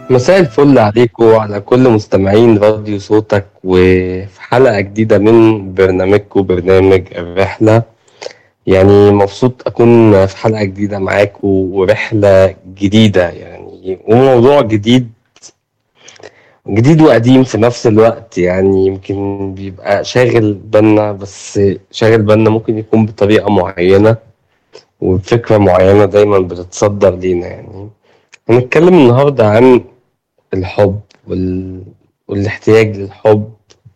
مساء الفل عليكم وعلى كل مستمعين راديو صوتك وفي حلقة جديدة من برنامجكم برنامج الرحلة يعني مبسوط أكون في حلقة جديدة معاكم ورحلة جديدة يعني وموضوع جديد جديد وقديم في نفس الوقت يعني يمكن بيبقى شاغل بالنا بس شاغل بالنا ممكن يكون بطريقة معينة وبفكرة معينة دايما بتتصدر لينا يعني هنتكلم النهاردة عن الحب وال... والاحتياج للحب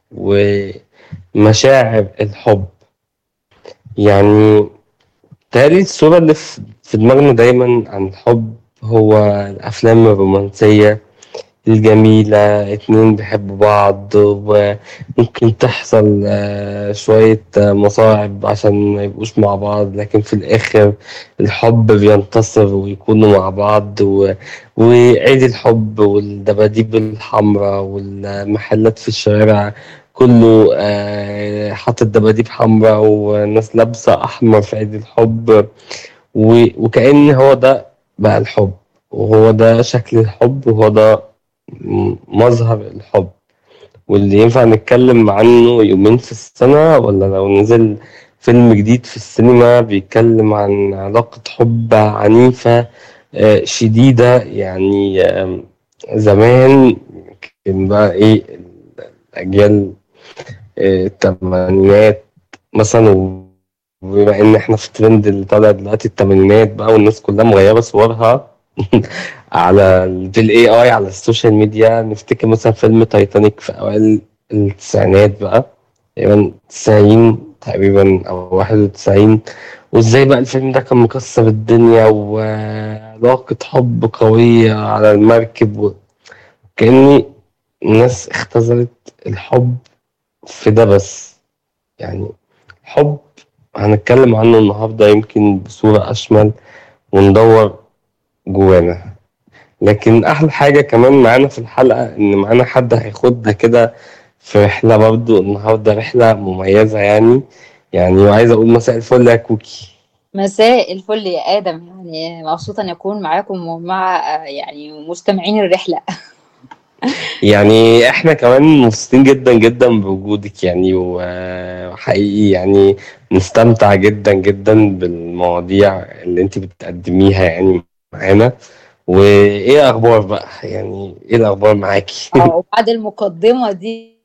ومشاعر الحب يعني تالي الصورة اللي في في دماغنا دايما عن الحب هو الأفلام الرومانسية الجميلة اتنين بيحبوا بعض وممكن تحصل آه، شوية آه، مصاعب عشان ما يبقوش مع بعض لكن في الآخر الحب بينتصر ويكونوا مع بعض و... وعيد الحب والدباديب الحمراء والمحلات في الشوارع كله آه، حاطط دباديب حمراء والناس لابسة أحمر في عيد الحب و... وكأن هو ده بقى الحب وهو ده شكل الحب وهو ده م- مظهر الحب واللي ينفع نتكلم عنه يومين في السنة ولا لو نزل فيلم جديد في السينما بيتكلم عن علاقة حب عنيفة آه، شديدة يعني آم، زمان كان بقى ايه الأجيال آه، التمانينات مثلا وبما ان احنا في الترند اللي طالع دلوقتي التمانينات بقى والناس كلها مغيرة صورها على بالاي اي على السوشيال ميديا نفتكر مثلا فيلم تايتانيك في اوائل التسعينات بقى تقريبا 90 تقريبا او 91 وازاي بقى الفيلم ده كان مكسر الدنيا وعلاقة حب قوية على المركب وكأني الناس اختزلت الحب في ده بس يعني حب هنتكلم عنه النهاردة يمكن بصورة أشمل وندور جوانا لكن احلى حاجه كمان معانا في الحلقه ان معانا حد هياخدنا كده في رحله برضو النهارده رحله مميزه يعني يعني وعايز اقول مساء الفل يا كوكي مساء الفل يا آدم يعني مبسوطة أن أكون معاكم ومع آه، يعني مستمعين الرحلة يعني احنا كمان مبسوطين جدا جدا بوجودك يعني وحقيقي يعني نستمتع جدا جدا بالمواضيع اللي انت بتقدميها يعني معانا وايه اخبار بقى يعني ايه الاخبار معاكي اه وبعد المقدمة دي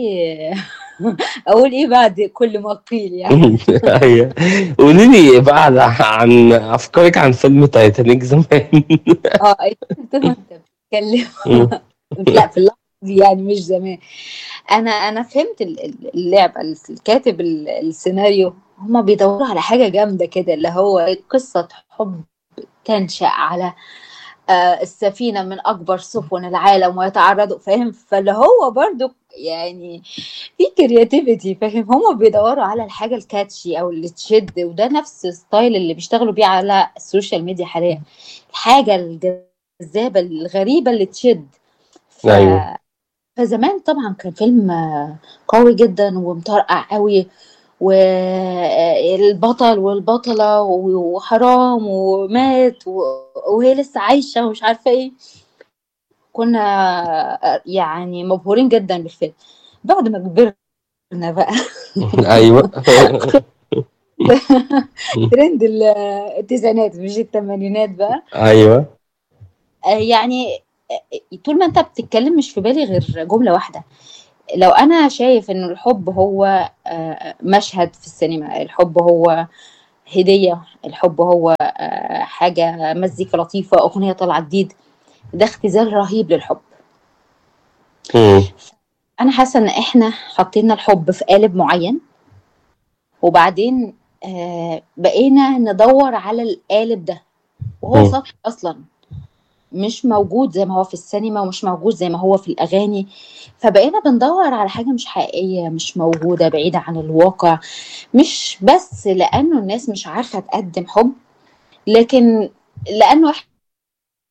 أقول إيه بعد كل ما قيل يعني ايوه قولي لي بقى على- عن افكارك عن فيلم تايتانيك زمان اه أيوة ما أنت بتتكلم لا في اللحظة دي يعني مش زمان أنا أنا فهمت ال- ال- اللعبة الكاتب ال- السيناريو هما بيدوروا على حاجة جامدة كده اللي هو قصة حب تنشأ على آه، السفينة من أكبر سفن العالم ويتعرضوا فاهم فاللي هو برضو يعني في كرياتيفيتي فاهم هما بيدوروا على الحاجة الكاتشي أو اللي تشد وده نفس الستايل اللي بيشتغلوا بيه على السوشيال ميديا حاليا الحاجة الجذابة الغريبة اللي تشد ف... ايوه فزمان طبعا كان فيلم آه، قوي جدا ومطرقع قوي والبطل والبطلة وحرام ومات و- وهي لسه عايشة ومش عارفة ايه كنا آه، يعني مبهورين جدا بالفيلم بعد ما كبرنا بقى ايوه ترند ال- التسعينات مش الثمانينات بقى ايوه آه، يعني آه، طول ما انت بتتكلم مش في بالي غير جملة واحدة لو انا شايف ان الحب هو آه، مشهد في السينما الحب هو هدية الحب هو آه، حاجة مزيكا لطيفة أغنية طالعة جديد ده اختزال رهيب للحب مم. أنا حاسة إن إحنا حطينا الحب في قالب معين وبعدين آه، بقينا ندور على القالب ده وهو مم. سطحي أصلا مش موجود زي ما هو في السينما ومش موجود زي ما هو في الأغاني فبقينا بندور على حاجة مش حقيقية مش موجودة بعيدة عن الواقع مش بس لأنه الناس مش عارفة تقدم حب لكن لأنه إحنا